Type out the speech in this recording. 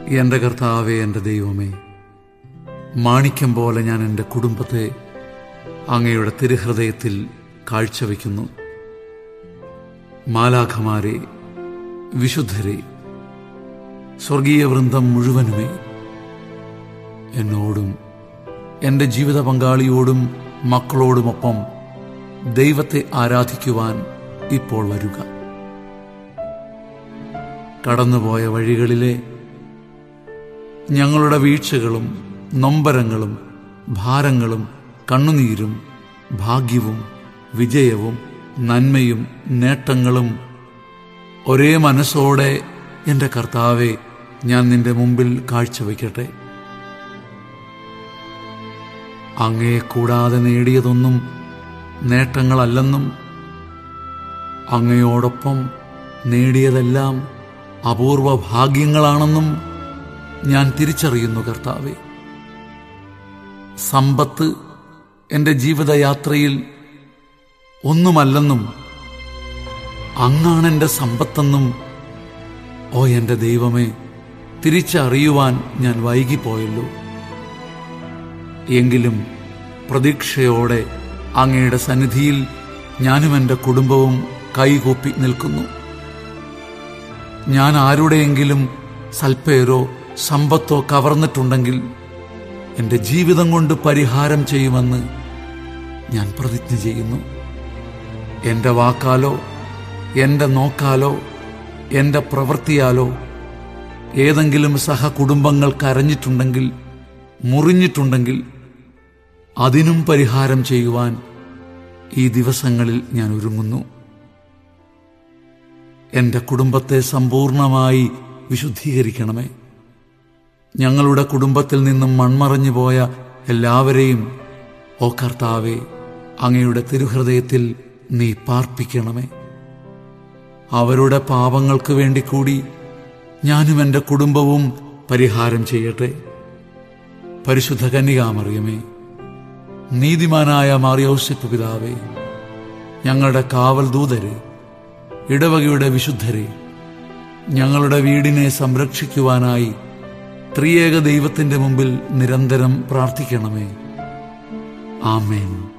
എന്റെ കർത്താവെ എന്റെ ദൈവമേ മാണിക്യം പോലെ ഞാൻ എൻ്റെ കുടുംബത്തെ അങ്ങയുടെ തിരുഹൃദയത്തിൽ കാഴ്ചവെക്കുന്നു മാലാഖമാരെ വിശുദ്ധരെ സ്വർഗീയ വൃന്ദം മുഴുവനുമേ എന്നോടും എൻ്റെ ജീവിത പങ്കാളിയോടും മക്കളോടുമൊപ്പം ദൈവത്തെ ആരാധിക്കുവാൻ ഇപ്പോൾ വരുക കടന്നുപോയ വഴികളിലെ ഞങ്ങളുടെ വീഴ്ചകളും നൊമ്പരങ്ങളും ഭാരങ്ങളും കണ്ണുനീരും ഭാഗ്യവും വിജയവും നന്മയും നേട്ടങ്ങളും ഒരേ മനസ്സോടെ എൻ്റെ കർത്താവെ ഞാൻ നിന്റെ മുമ്പിൽ കാഴ്ചവെക്കട്ടെ അങ്ങയെ കൂടാതെ നേടിയതൊന്നും നേട്ടങ്ങളല്ലെന്നും അങ്ങയോടൊപ്പം നേടിയതെല്ലാം അപൂർവ ഭാഗ്യങ്ങളാണെന്നും ഞാൻ തിരിച്ചറിയുന്നു കർത്താവെ സമ്പത്ത് എൻ്റെ ജീവിതയാത്രയിൽ ഒന്നുമല്ലെന്നും അങ്ങാണ് എൻ്റെ സമ്പത്തെന്നും ഓ എൻ്റെ ദൈവമേ തിരിച്ചറിയുവാൻ ഞാൻ വൈകിപ്പോയല്ലോ എങ്കിലും പ്രതീക്ഷയോടെ അങ്ങയുടെ സന്നിധിയിൽ ഞാനും എൻ്റെ കുടുംബവും കൈകൂപ്പി നിൽക്കുന്നു ഞാൻ ആരുടെയെങ്കിലും സൽപ്പേരോ സമ്പത്തോ കവർന്നിട്ടുണ്ടെങ്കിൽ എൻ്റെ ജീവിതം കൊണ്ട് പരിഹാരം ചെയ്യുമെന്ന് ഞാൻ പ്രതിജ്ഞ ചെയ്യുന്നു എൻ്റെ വാക്കാലോ എൻ്റെ നോക്കാലോ എൻ്റെ പ്രവൃത്തിയാലോ ഏതെങ്കിലും സഹകുടുംബങ്ങൾ കരഞ്ഞിട്ടുണ്ടെങ്കിൽ മുറിഞ്ഞിട്ടുണ്ടെങ്കിൽ അതിനും പരിഹാരം ചെയ്യുവാൻ ഈ ദിവസങ്ങളിൽ ഞാൻ ഒരുങ്ങുന്നു എൻ്റെ കുടുംബത്തെ സമ്പൂർണമായി വിശുദ്ധീകരിക്കണമേ ഞങ്ങളുടെ കുടുംബത്തിൽ നിന്നും മൺമറഞ്ഞു പോയ എല്ലാവരെയും ഓ കർത്താവെ അങ്ങയുടെ തിരുഹൃദയത്തിൽ നീ പാർപ്പിക്കണമേ അവരുടെ പാപങ്ങൾക്ക് വേണ്ടി കൂടി ഞാനും എൻ്റെ കുടുംബവും പരിഹാരം ചെയ്യട്ടെ പരിശുദ്ധ കന്യകാമറിയമേ നീതിമാനായ മാറിയോസിപ്പ് പിതാവേ ഞങ്ങളുടെ കാവൽ ദൂതരെ ഇടവകയുടെ വിശുദ്ധരെ ഞങ്ങളുടെ വീടിനെ സംരക്ഷിക്കുവാനായി ത്രിയേക ദൈവത്തിന്റെ മുമ്പിൽ നിരന്തരം പ്രാർത്ഥിക്കണമേ ആമേൻ